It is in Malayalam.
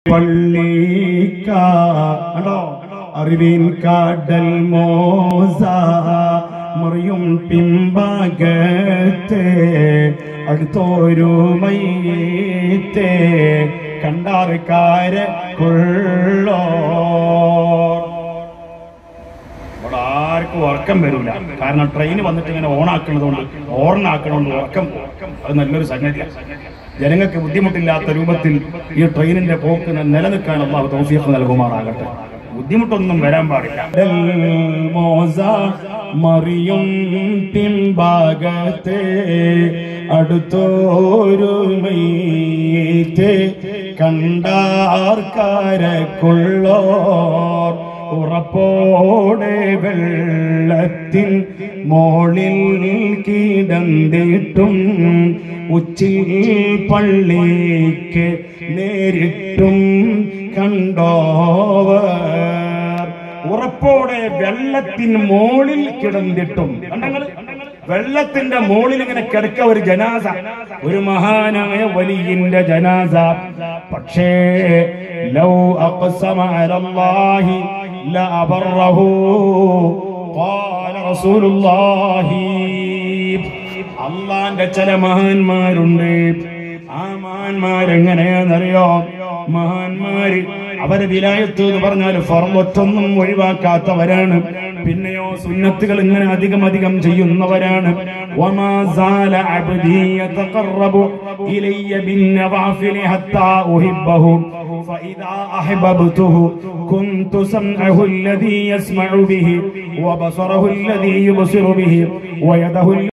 പള്ളിക്ക കണ്ടോ അറിവിൻ കാടൽ മോസ മറിയും പിമ്പകത്തെ അടുത്തോരു മൈത്തെ കണ്ടാർക്കാരെ കൊള്ളോ ഇവിടെ ആർക്കും ഉറക്കം വരൂല കാരണം ട്രെയിൻ വന്നിട്ട് ഇങ്ങനെ ഓണാക്കുന്നതുകൊണ്ട് ഓർണാക്കണോണ്ട് ഉറക്കം പോകും അത് നല്ലൊരു സംഗതിയാണ് ജനങ്ങൾക്ക് ബുദ്ധിമുട്ടില്ലാത്ത രൂപത്തിൽ ഈ ട്രെയിനിന്റെ പോക്ക് ന- നിലനിൽക്കാൻ അള്ളാഹു തൗഫീഖ് നൽകുമാറാകട്ടെ ബുദ്ധിമുട്ടൊന്നും വരാൻ പാടില്ല മോസ മറിയും പിൻഭാഗത്തെ അടുത്തോരു മൈത്തെ കണ്ടാർക്കാരക്കുള്ളോർ ഉറപ്പോടെ വെള്ളത്തിൻ മോളിൽ കിടന്നിട്ടും ഉച്ചിൽ പള്ളിക്ക് നേരിട്ടും കണ്ടോവർ ഉറപ്പോടെ വെള്ളത്തിൻ മോളിൽ കിടന്നിട്ടും കണ്ടങ്ങള് വെള്ളത്തിന്റെ മോളിൽ ഇങ്ങനെ കിടക്ക ഒരു ജനാസ ഒരു മഹാനായ വലിയന്റെ ജനാസ പക്ഷേ ലൗ അഖ്സമ അലല്ലാഹി ലഅബറഹു ഖാല റസൂലുള്ളാഹി അള്ളാന്റെ ചില മഹാന്മാരുണ്ട് ആ മഹാന്മാരെങ്ങനെയാണെന്നറിയോ മഹാന്മാര് അവരെ വിലായത്ത് എന്ന് പറഞ്ഞാൽ ഫർവത്തൊന്നും ഒഴിവാക്കാത്തവരാണ് പിന്നെയോ സുന്നത്തുകൾ ഇങ്ങനെ അധികം അധികം ചെയ്യുന്നവരാണ് വമാ സാല അബ്ദി യതഖറബു ഇലയ്യ ബിന്നവാഫിൽ ഹത്താ ഉഹിബ്ബഹു فإذا أحببته كنت سمعه الذي يسمع به وبصره الذي يبصر به ويده